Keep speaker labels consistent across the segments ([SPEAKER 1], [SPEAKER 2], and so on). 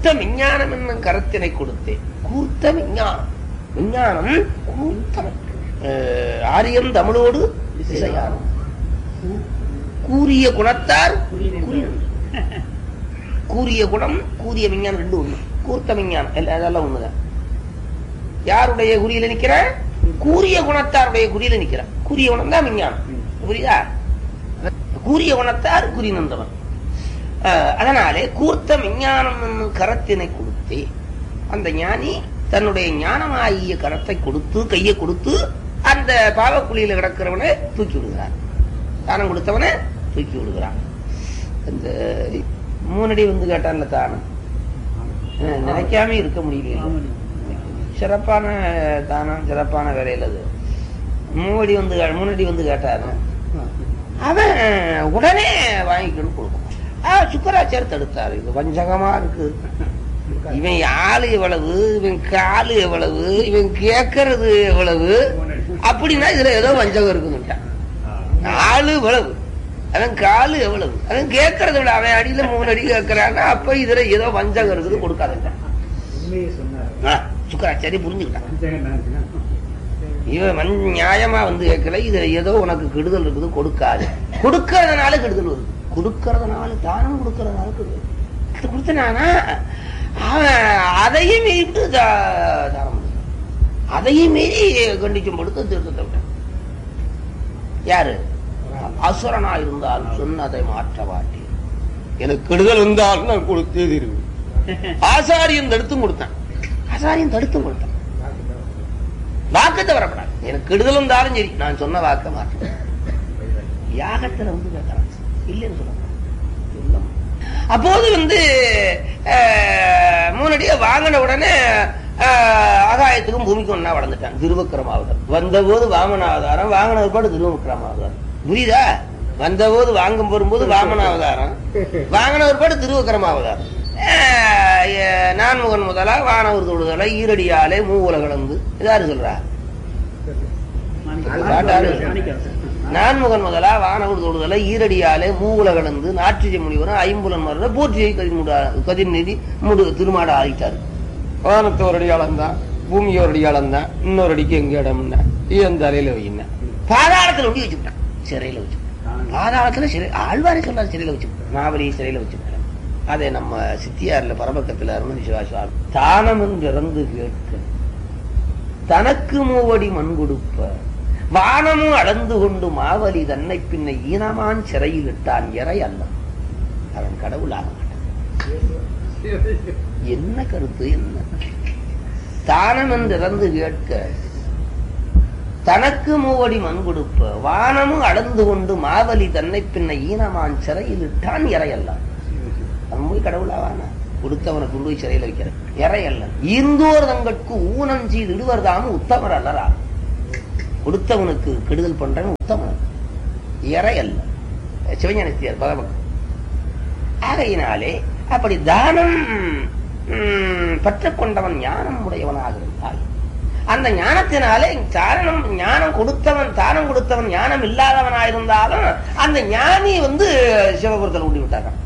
[SPEAKER 1] கூர்த்த விஞ்ஞானம் என்னும் கரத்தினை கொடுத்தேன் கூர்த்த விஞ்ஞானம் விஞ்ஞானம் கூர்த்தம் அஹ், ஆரியம் தமிழோடு இசையாரும் கூறிய குணத்தார் கூறினன். கூறிய குணம் கூறிய விஞ்ஞானம் ரெண்டு ஒண்ணு கூர்த்த விஞ்ஞானம் எல்லாம் அதெல்லாம் ஒண்ணுதான் யாருடைய குறியில நிக்கிற கூறிய குணத்தாருடைய குறியில நிக்கிற கூறிய குணம் தான் விஞ்ஞானம் புரியுதா கூறிய குணத்தார் குறி நந்தவன் அஹ், அதனாலே கூர்த்த விஞ்ஞானம் என்னும் கரத்தினை கொடுத்தே அந்த ஞானி தன்னுடைய ஞானமாகிய கரத்தை கொடுத்து கையை கொடுத்து அந்த பாவக்குழியில கிடக்கிறவனை தூக்கி விடுகிறார் தானம் கொடுத்தவனை தூக்கி விடுகிறான் அந்த மூணடி வந்து கேட்டான்ல தானம் அஹ், நினைக்காம இருக்க முடியல சிறப்பான தானம் சிறப்பான வேலையில் அது மூவடி வந்து கே- மூணடி வந்து கேட்டாரு அவன் உடனே வாங்கிக்கணும் கொடுக்கும் ஆ சுக்கராச்சார் தடுத்தாரு இது வஞ்சகமா இருக்கு இவன் ஆளு எவ்வளவு இவன் காலு எவ்வளவு இவன் கேட்கறது எவ்வளவு அப்படின்னா இதுல ஏதோ வஞ்சகம் இருக்குன்னுட்டான் ஆளு எவ்வளவு அவன் காலு எவ்வளவு அவன் கேட்கறது விட அவன் அடியில மூணு அடி கேட்கறான்னா அப்ப இதுல ஏதோ வஞ்சகம் இருக்குது கொடுக்காதுட்டான்
[SPEAKER 2] உண்மையை சொன்னார்
[SPEAKER 1] ஆ, சுக்கராச்சாரி புரிஞ்சுக்கிட்டான்
[SPEAKER 2] வஞ்சகம் நினைச்சுனா.
[SPEAKER 1] இவன் வன் நியாயமா வந்து கேட்கல இது ஏதோ உனக்கு கெடுதல் இருக்குது கொடுக்காது கொடுக்கறதுனால கெடுதல் வருது கொடுக்கறதுனால தானம் கொடுக்கறதுனால கெடுதல் அது கொடுத்தனானா அவன் அதையும் மீறிட்டு தா- தானம் கொடுத்தான். அதையும் மீறி கண்டிக்கும் படுத்து திருத்தத்தை விட்டான் யாரு அசுரனா இருந்தால் சொன்னதை மாற்ற மாட்டேன் எனக்கு கெடுதல் வந்தால் நான் கொடுத்தே தீருவேன் ஆசாரியன் தடுத்தும் கொடுத்தான் ஆசாரியன் தடுத்தும் கொடுத்தான் வாக்கு தவறப்படாது எனக்கு கெடுதல் வந்தாலும் சரி நான் சொன்ன வாக்க மாற்றேன் யாகத்துல வந்து கேட்கறான் இல்லைன்னு சொல்ல சொல்ல அப்போது வந்து அஹ், மூணடிய வாங்கின உடனே அஹ், ஆகாயத்துக்கும் பூமிக்கும் ஒன்னா வளர்ந்துட்டான் திருவக்கிரமாவதாரம் வந்தபோது வாமனாவதாரம் வாங்கின ஒருபாடு திருவக்கிரமாவதாரம் புரியுதா வந்தபோது வாங்கும் வரும்போது வாமனாவதாரம் வாங்கின ஒருபாடு திருவக்கிரமாவதாரம் அஹ், அஹ், நான்முகன் முதலா வானவர் தொழுதலை ஈரடியாலே மூவுல கலந்து இதாரு சொல்றா பாட்டாரு. நான்முகன் முதலா வானவர் தொழுதலை ஈரடியாலே மூவுல கலந்து நாற்றிய முனிவரும் ஐம்புலன் மருத போற்றியை கதிர்முடா கதிர்நிதி முடு திருமாட ஆகிட்டாரு வானத்தை ஒரு அடி அளந்தான் பூமியை ஒரு அடி அளந்தான் இன்னொரு அடிக்கு எங்க இடம்னா என் தலையில வையினா பாதாளத்துல ஒண்டி வச்சுக்கிட்டான் சிறையில வச்சுக்கிட்டான் பாதாளத்துல சிறை ஆழ்வாரே சொல்லாரு சிறையில வச்சுக்கிட்டான் மாவலி சிறையில வச்சுக்கிட்டான் அதை நம்ம சித்தியார்ல பரமக்கத்துல அருமதி சிவாசுவாமி தானம் என்றிறந்து கேட்க தனக்கு மூவடி மண் கொடுப்ப வானமும் அளந்து கொண்டு மாவலி தன்னை பின்ன ஈனமான் சிறையில் இட்டான் இறை அல்ல அவன் கடவுளாக மாட்டான் என்ன கருத்து என்ன தானம் என்றிறந்து கேட்க தனக்கு மூவடி மண் கொடுப்ப வானமும் அளந்து கொண்டு மாவலி தன்னை பின்ன ஈனமான் சிறையில் இட்டான் இறை அல்ல அவன் போய் கடவுளாவானா கொடுத்தவனை கொண்டு போய் சிறையில் வைக்கிறான் இறை அல்ல ஈர்ந்தோர் தங்கட்கு ஊனம் செய்து இடுவர்தாம உத்தமர் அல்லரா கொடுத்தவனுக்கு கெடுதல் பண்றவன் உத்தமன் இறை அல்ல சிவஞானத்தியார் பகவன் ஆகையினாலே அப்படி தானம் ம், பற்றுக்கொண்டவன் ஞானம் உடையவனாக இருந்தால் அந்த ஞானத்தினாலே தாரணம் ஞானம் கொடுத்தவன் தானம் கொடுத்தவன் ஞானம் இல்லாதவனாயிருந்தாலும் அந்த ஞானி வந்து சிவபுரத்தில் ஊட்டி விட்டாராம்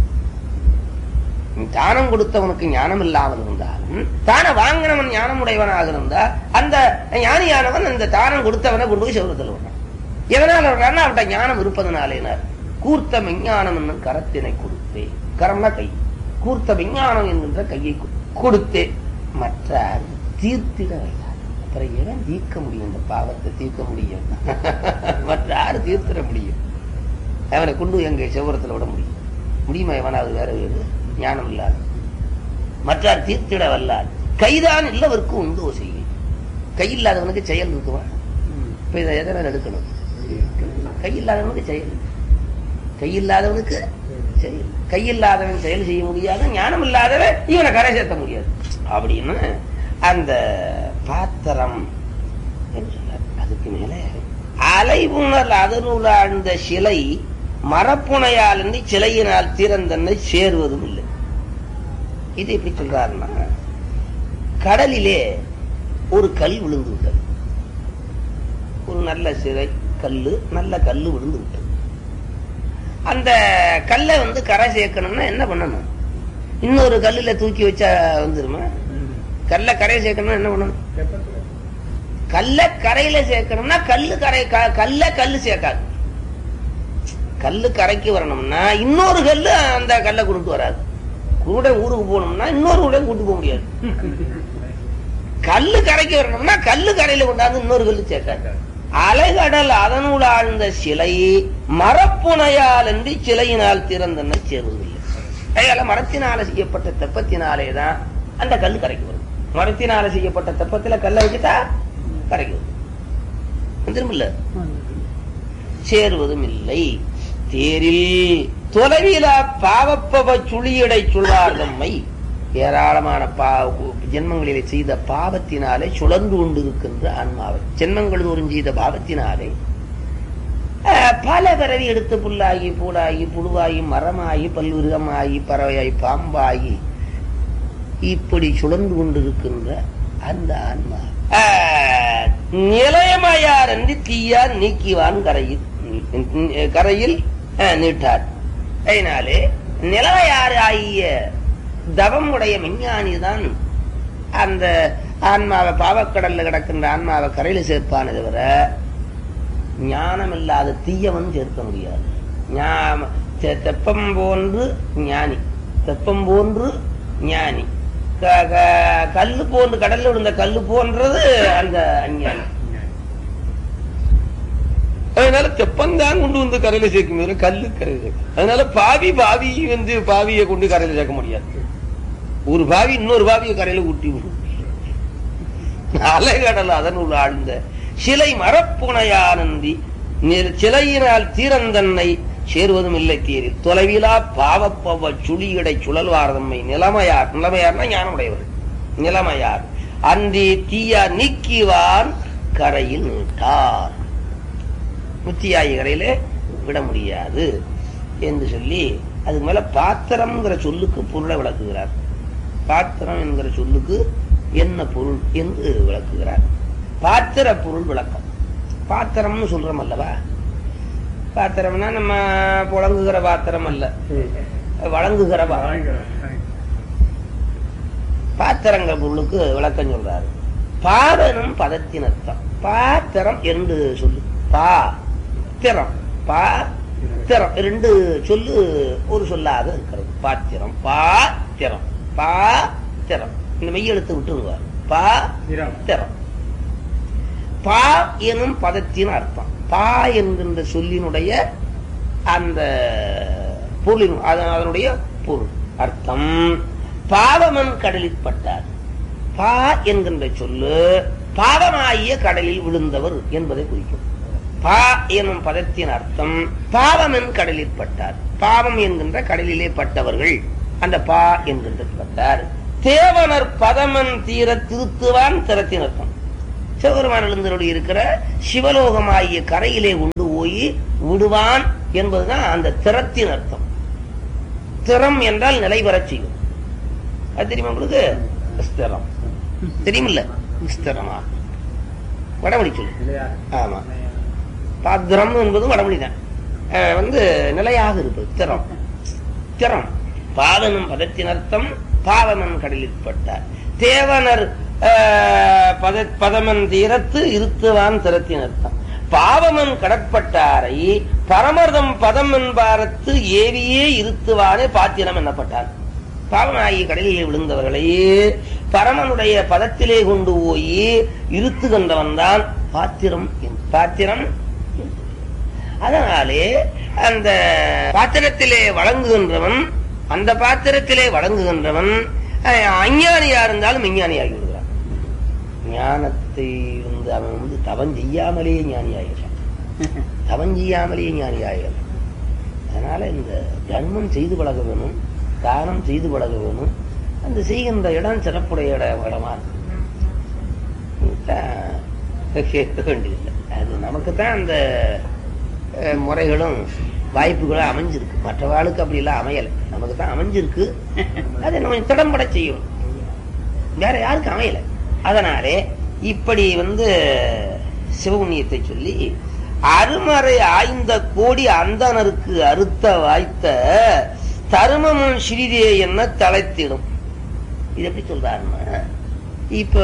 [SPEAKER 1] தானம் கொடுத்தவனுக்கு ஞானம் இல்லாமல் இருந்தாலும் தான வாங்கினவன் ஞானம் உடையவனாக இருந்தா அந்த ஞானியானவன் அந்த தானம் கொடுத்தவனை கொண்டு போய் சிவபுரத்தில் விடுறான் எதனால விடுறான்னா அவட்ட ஞானம் இருப்பதனாலேனார் கூர்த்த விஞ்ஞானம் என்னும் கரத்தினை கொடுத்தே கரம்னா கை கூர்த்த விஞ்ஞானம் என்கின்ற கையை கொ- கொடுத்தே மற்ற தீர்த்திட வைத்தார் அப்புறம் எவன் தீர்க்க முடியும் இந்த பாவத்தை தீர்க்க முடியும் மற்ற யாரு தீர்த்திட முடியும் அவனை கொண்டு எங்க சிவபுரத்தில் விட முடியும் முடியுமா எவனாவது வேற வேறு ஞானம் இல்லாத மற்றார் தீர்த்திட வல்லார் கைதான் இல்லவருக்கு உண்டோ செய்யும் கை இல்லாதவனுக்கு செயல் இருக்குமா இப்ப இதை எதனை எடுக்கணும் கை இல்லாதவனுக்கு செயல் கை இல்லாதவனுக்கு செயல் கை இல்லாதவன் செயல் செய்ய முடியாது ஞானம் இல்லாதவன் இவனை கரை சேர்த்த முடியாது அப்படின்னு அந்த பாத்திரம் என்று சொன்னார். அதுக்கு மேல அலைவுணல் அதனுள்ள அந்த சிலை மரப்புனையால் இன்றி சிலையினால் திறந்தன்னை சேர்வதும் இல்லை இது எப்படி சொல்றாருன்னா கடலிலே ஒரு கல் விழுந்து விட்டது ஒரு நல்ல சிலை கல்லு நல்ல கல்லு விழுந்து விட்டது அந்த கல்லை வந்து கரை சேர்க்கணும்னா என்ன பண்ணணும் இன்னொரு கல்லுல தூக்கி வச்சா வந்துருமா கல்ல கரையை சேர்க்கணும்னா என்ன பண்ணணும் கல்ல கரையில சேர்க்கணும்னா கல்லு கரை க- கல்ல கல்லு சேர்க்காது கல்லு கரைக்கு வரணும்னா இன்னொரு கல்லு அந்த கல்லை கொண்டு வராது கூட ஊருக்கு போகணும்னா இன்னொரு கூட கூட்டு போக முடியாது கல்லு கரைக்கு வரணும்னா கல்லு கரையில கொண்டாந்து இன்னொரு கல்லு சேர்க்காது அலைகடல் அதனுள் ஆழ்ந்த சிலை மரப்புனையால் என்று சிலையினால் திறந்தன சேருவதில்லை அதனால மரத்தினால செய்யப்பட்ட தெப்பத்தினாலே தான் அந்த கல்லு கரைக்கு வரும் மரத்தினால செய்யப்பட்ட தெப்பத்துல கல்லை வச்சுட்டா கரைக்கு வரும் திரும்பல சேருவதும் இல்லை தேரில் தொலைவில பாவப்பவ சுழியடை சுழார் தம்மை ஏராளமான பா ஜென்மங்களிலே செய்த பாவத்தினாலே சுழன்று கொண்டிருக்கின்ற ஆன்மாவை ஜென்மங்கள் தோறும் செய்த பாவத்தினாலே அஹ், பல பிறவி எடுத்து புல்லாகி பூடாகி புழுவாகி மரமாகி பல்விருகமாகி பறவையாகி பாம்பாகி இப்படி சுழன்று கொண்டிருக்கின்ற அந்த ஆன்மா அஹ், நிலையமையார் என்று தீயார் நீக்கிவான் கரையில் கரையில் அஹ், நீட்டார் அதனாலே நிலைமையார் ஆகிய தவம் உடைய விஞ்ஞானி தான் அந்த ஆன்மாவை பாவக்கடல்ல கிடக்கின்ற ஆன்மாவை கரையில சேர்ப்பானே தவிர ஞானம் இல்லாத தீயவன் சேர்க்க முடியாது ஞா- தெ- தெப்பம் போன்று ஞானி தெப்பம் போன்று ஞானி க- க- கல்லு போன்று கடல்ல விழுந்த கல்லு போன்றது அந்த அஞ்ஞானி அதனால தெப்பந்தான் கொண்டு வந்து கரையில சேர்க்க முடியும் கல்லு கரையில சேர்க்க அதனால பாவி பாவி வந்து பாவியை கொண்டு கரையில சேர்க்க முடியாது ஒரு பாவி இன்னொரு பாவியை கரையில ஊட்டி விடும் அலைகடல் அதனுள் ஆழ்ந்த சிலை மரப்புனையானந்தி நிர்- சிலையினால் தீரந்தன்னை சேருவதும் இல்லை தீரில் தொலைவிலா பாவப்பவ சுழியடை சுழல்வாரதம்மை நிலைமையார் நிலைமையார்னா ஞானமுடையவர் நிலைமையார் அந்தி தீயா நீக்கிவான் கரையில் நீட்டார் முத்தியாயி கரையிலே விட முடியாது என்று சொல்லி அதுக்கு மேல பாத்திரம்ங்கிற சொல்லுக்கு பொருளை விளக்குகிறார் பாத்திரம் என்கிற சொல்லுக்கு என்ன பொருள் என்று விளக்குகிறார் பாத்திர பொருள் விளக்கம் பாத்திரம்னு சொல்றோம் அல்லவா பாத்திரம்னா நம்ம புழங்குகிற பாத்திரம் அல்ல வழங்குகிற பாத்திரம் பாத்திரங்கிற பொருளுக்கு விளக்கம் சொல்றாரு பாவனும் பதத்தின் அர்த்தம் பாத்திரம் என்று சொல்லு பா திறம் பா திறம் ரெண்டு சொல்லு ஒரு சொல்லாத இருக்கிறது பாத்திரம் பாத்திரம் பாத்திரம் இந்த மெய்யெழுத்து விட்டுருவார் பா திறம் பா எனும் பதத்தின் அர்த்தம் பா என்கின்ற சொல்லினுடைய அந்த பொருளின் அதன் அதனுடைய பொருள் அர்த்தம் பாவமன் கடலில் பட்டார் பா என்கின்ற சொல்லு பாவமாகிய கடலில் விழுந்தவர் என்பதை குறிக்கும் பா எனும் பதத்தின் அர்த்தம் பாவமன் கடலில் பட்டார் பாவம் என்கின்ற கடலிலே பட்டவர்கள் அந்த பா என்கின்ற பட்டார் தேவனர் பதமன் தீர திருத்துவான் திறத்தின் அர்த்தம் சிவபெருமான் எழுந்தருளி இருக்கிற சிவலோகமாகிய கரையிலே கொண்டு போய் விடுவான் என்பதுதான் அந்த திறத்தின் அர்த்தம் திறம் என்றால் நிலை பெறச் செய்யும் அது தெரியுமா உங்களுக்கு ஸ்திரம் தெரியுமில்ல ஸ்திரமா வடமொழி சொல்லு ஆமா பாத்திரம் என்பதும் வடமொழி தான் அஹ் வந்து நிலையாக இருப்பது திறம் திறம் பாவனும் பதத்தின் அர்த்தம் பாவமன் கடலில் பட்டார் தேவனர் அஹ், பத பதமன் தீரத்து இருத்துவான் திறத்தின் அர்த்தம் பாவமன் கடற்பட்டாரை பரமர்தம் பதம் என்பாரத்து ஏவியே இருத்துவானே பாத்திரம் என்னப்பட்டார் பாவமாகிய கடலிலே விழுந்தவர்களையே பரமனுடைய பதத்திலே கொண்டு போய் இருத்துகின்றவன் தான் பாத்திரம் என்- பாத்திரம் அதனாலே அந்த பாத்திரத்திலே வழங்குகின்றவன் அந்த பாத்திரத்திலே வழங்குகின்றவன் அஹ், அஞ்ஞானியா இருந்தாலும் விஞ்ஞானியாகி விடுகிறான் ஞானத்தை வந்து அவன் வந்து தவம் செய்யாமலே ஞானியாகிறான் தவம் செய்யாமலே ஞானியாகிறான் அதனால இந்த தர்மம் செய்து பழக வேணும் தானம் செய்து பழக வேணும் அந்த செய்கின்ற இடம் சிறப்புடைய இடம் இடமா இருக்கும் கேட்க வேண்டியதில்லை அது நமக்கு தான் அந்த அஹ், முறைகளும் வாய்ப்புகளும் அமைஞ்சிருக்கு மற்றவாளுக்கு அப்படி எல்லாம் அமையலை நமக்கு தான் அமைஞ்சிருக்கு அதை நம்ம திடம்பட செய்யணும் வேற யாருக்கும் அமையல அதனாலே இப்படி வந்து சிவபுண்ணியத்தை சொல்லி அருமறை ஆய்ந்த கோடி அந்தனருக்கு அறுத்த வாய்த்த தருமமும் சிறிதே என்ன தலைத்திடும் இது எப்படி சொல்றாருன்னா இப்ப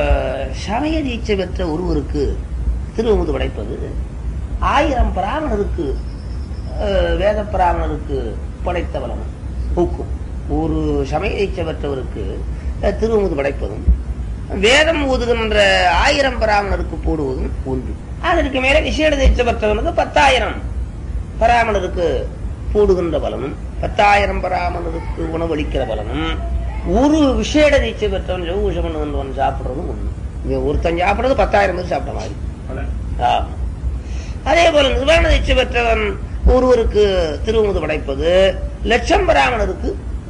[SPEAKER 1] சமய தீட்சை பெற்ற ஒருவருக்கு திருவமுது படைப்பது ஆயிரம் பிராமணருக்கு அஹ், வேத பிராமணருக்கு படைத்த பலனும் ஊக்கும் ஒரு சமய தீட்சை பெற்றவருக்கு அஹ், திருவமுது படைப்பதும் வேதம் ஊதுகின்ற ஆயிரம் பிராமணருக்கு போடுவதும் ஒன்று அதற்கு மேல விசேட தீட்சை பெற்றவனுக்கு பத்தாயிரம் பராமணருக்கு போடுகின்ற பலனும் பத்தாயிரம் பராமணருக்கு உணவளிக்கிற பலனும் ஒரு விசேட தீட்சை பெற்றவன் ஜவுஷம் பண்ணுவன் சாப்பிடுறதும் ஒண்ணு இவன் ஒருத்தன் சாப்பிடுறது பத்தாயிரம் பேர் சாப்பிட்ட மாதிரி ஆமா. அதே போல நிர்வாண தீட்சை பெற்றவன் ஒருவருக்கு திருமுது படைப்பது லட்சம் பிராமணருக்கு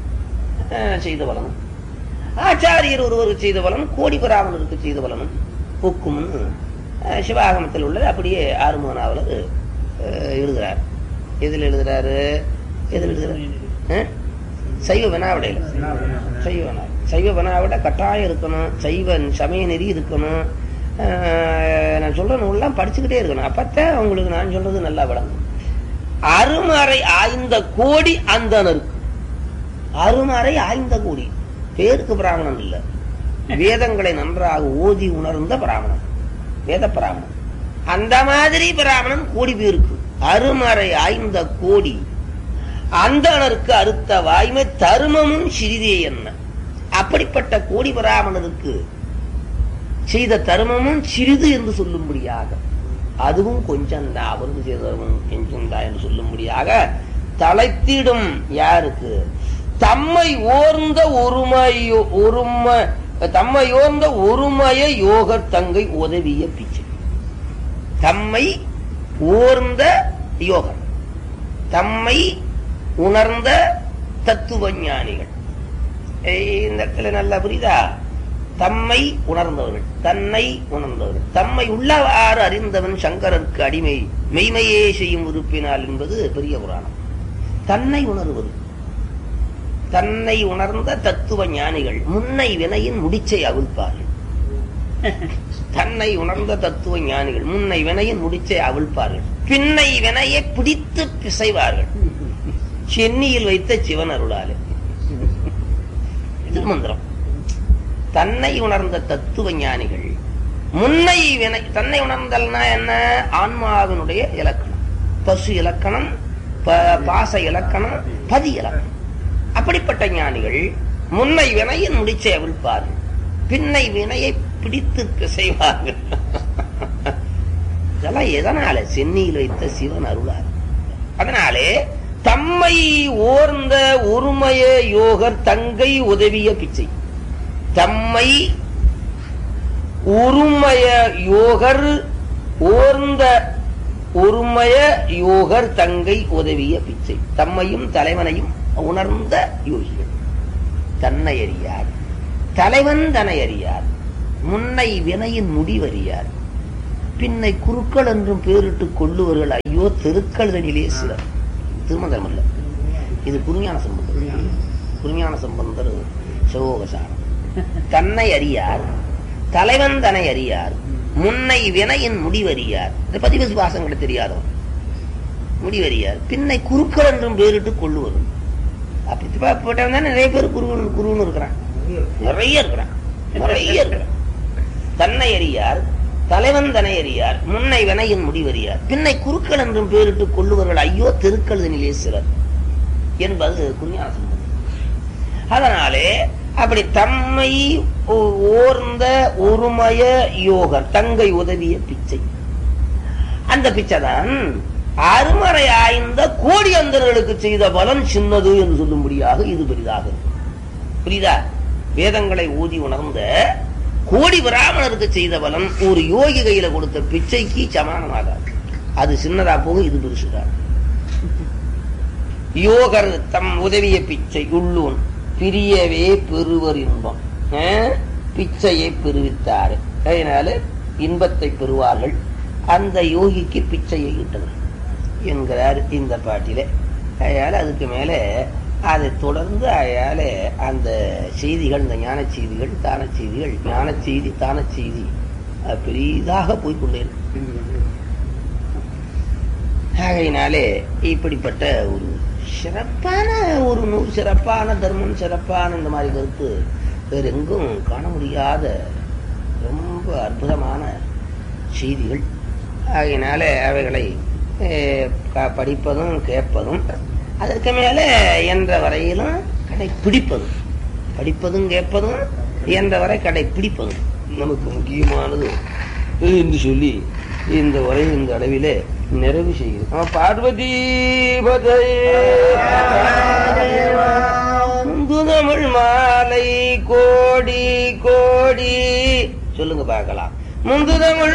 [SPEAKER 1] அஹ், செய்த பலனும் ஆச்சாரியர் ஒருவருக்கு செய்த பலனும் கோடி பிராமணருக்கு செய்த பலனும் ஒக்கும்னு அஹ், சிவாகமத்தில் உள்ளது அப்படியே ஆறுமுகனாவலர் எழுதுறார் எதில் எழுதுறாரு எதில் எழுதுறாரு அஹ்? சைவ வினாவிடையில சைவ வினா சைவ வினாவிட கட்டாயம் இருக்கணும் சைவ சமய நெறி இருக்கணும் அஹ், நான் சொல்ற நூல்லாம் படிச்சுக்கிட்டே இருக்கணும் அப்பத்தான் உங்களுக்கு நான் சொல்றது நல்லா விளங்கும் அருமறை ஆய்ந்த கோடி அந்தனருக்கு அருமறை ஆய்ந்த கோடி பேருக்கு பிராமணன் இல்ல வேதங்களை நன்றாக ஓதி உணர்ந்த பிராமணன் வேத பிராமணன் அந்த மாதிரி பிராமணன் கோடி பேருக்கு அருமறை ஆய்ந்த கோடி அந்தணருக்கு அறுத்த வாய்மை தருமமும் சிறிதே என்ன அப்படிப்பட்ட கோடி பிராமணருக்கு செய்த தருமமும் சிறிது என்று சொல்லும்படியாக அதுவும் கொஞ்சம் தான் அவருக்கு செய்த தருமம் கொஞ்சம் தான் என்று சொல்லும்படியாக தலைத்திடும் யாருக்கு தம்மை ஓர்ந்த ஒருமையோ ஒருமை தம்மை ஓர்ந்த ஒருமய யோகர் தங்கை உதவிய பிச்சை தம்மை ஓர்ந்த யோகர் தம்மை உணர்ந்த தத்துவ ஞானிகள் ஏய், இந்த இடத்துல நல்லா புரியுதா தம்மை உணர்ந்தவர்கள் தன்னை உணர்ந்தவர்கள் தம்மை உள்ளவாறு அறிந்தவன் சங்கரருக்கு அடிமை மெய்மையே செய்யும் உறுப்பினால் என்பது பெரிய புராணம் தன்னை உணர்வது தன்னை உணர்ந்த தத்துவ ஞானிகள் முன்னை வினையின் முடிச்சை அவிழ்ப்பார்கள் தன்னை உணர்ந்த தத்துவ ஞானிகள் முன்னை வினையின் முடிச்சை அவிழ்ப்பார்கள் பின்னை வினையை பிடித்து பிசைவார்கள் சென்னியில் வைத்த சிவன் அருளாலே திருமந்திரம் தன்னை உணர்ந்த தத்துவ ஞானிகள் முன்னை வினை தன்னை உணர்ந்தல்னா என்ன ஆன்மாவினுடைய இலக்கணம் பசு இலக்கணம் ப- பாச இலக்கணம் பதி இலக்கணம் அப்படிப்பட்ட ஞானிகள் முன்னை வினையின் முடிச்சை அவிழ்ப்பார்கள் பின்னை வினையை பிடித்து பிசைவார்கள் இதெல்லாம் எதனால சென்னியில் வைத்த சிவன் அருளார் அதனாலே தம்மை ஓர்ந்த ஒருமய யோகர் தங்கை உதவிய பிச்சை தம்மை உருமய யோகர் ஓர்ந்த ஒருமய யோகர் தங்கை உதவிய பிச்சை தம்மையும் தலைவனையும் உணர்ந்த யோகிகள் தன்னை அறியார் தலைவன் தன்னை அறியார் முன்னை வினையின் முடிவறியார் பின்னை குருக்கள் என்றும் பேரிட்டுக் கொள்ளுவர்கள் ஐயோ தெருக்களிலே சிலர் திருமந்திரம் அல்ல இது குருஞான சம்பந்தர் குருஞான சம்பந்தர் சிவோகசாரம் தன்னை அறியார் தலைவன் தன்னை அறியார் முன்னை வினையின் முடிவறியார் இந்த பதிவு சுவாசங்களை தெரியாதவன் முடிவறியார் பின்னை குருக்கள் என்றும் பேரிட்டுக் கொள்ளுவரும் அப்படிப்பட்டவன் தான் நிறைய பேர் குருவன் குருன்னு இருக்கிறான் நிறைய இருக்கிறான் நிறைய இருக்கிறான் தன்னை அறியார் தலைவன் தன்னை அறியார் முன்னை வினையின் முடிவறியார் பின்னை குருக்கள் என்றும் பேரிட்டுக் கொள்ளுவர்கள் ஐயோ தெருக்களினிலே சிலர் என்பது குருஞான சம்பந்தம் அதனாலே அப்படி தம்மை ஓ- ஓர்ந்த ஒருமய யோகர் தங்கை உதவிய பிச்சை அந்த பிச்சைதான் அருமறை ஆய்ந்த கோடி அந்தர்களுக்கு செய்த பலன் சின்னது என்று சொல்லும்படியாக இது பெரிதாக இருக்கும். புரியுதா வேதங்களை ஊதி உணர்ந்த கோடி பிராமணருக்கு செய்த பலன் ஒரு யோகி கையில கொடுத்த பிச்சைக்கு சமானமாகாது அது சின்னதா போகும் இது பெருசுதான் யோகர் தம் உதவிய பிச்சை உள்ளூன் பிரியவே பெறுவர் இன்பம் அஹ், பிச்சையை பெறுவித்தாரு அதனால இன்பத்தை பெறுவார்கள் அந்த யோகிக்கு பிச்சையை இட்டவர் என்கிறார் இந்த பாட்டிலே அதனால அதுக்கு மேலே அதை தொடர்ந்து அயால அந்த செய்திகள் இந்த ஞான செய்திகள் தான செய்திகள் ஞான செய்தி தான செய்தி அது பெரிதாக போய்க்கொண்டே இருக்கு ஆகையினாலே இப்படிப்பட்ட ஒரு சிறப்பான ஒரு நூல் சிறப்பான தர்மம் சிறப்பான இந்த மாதிரி கருத்து வேற எங்கும் காண முடியாத ரொம்ப அற்புதமான செய்திகள் ஆகையினால அவைகளை அஹ், க- படிப்பதும் கேட்பதும் அதற்கு மேலே என்ற வரையிலும் கடைப்பிடிப்பதும் படிப்பதும் கேட்பதும் என்ற வரை கடைப்பிடிப்பதும் நமக்கு முக்கியமானது என்று சொல்லி இந்த உரை இந்த அளவிலே நிறைவு செய்கிறது நம்ம பார்வதி முந்து தமிழ் மாலை கோடி கோடி சொல்லுங்க பார்க்கலாம் முந்து தமிழ்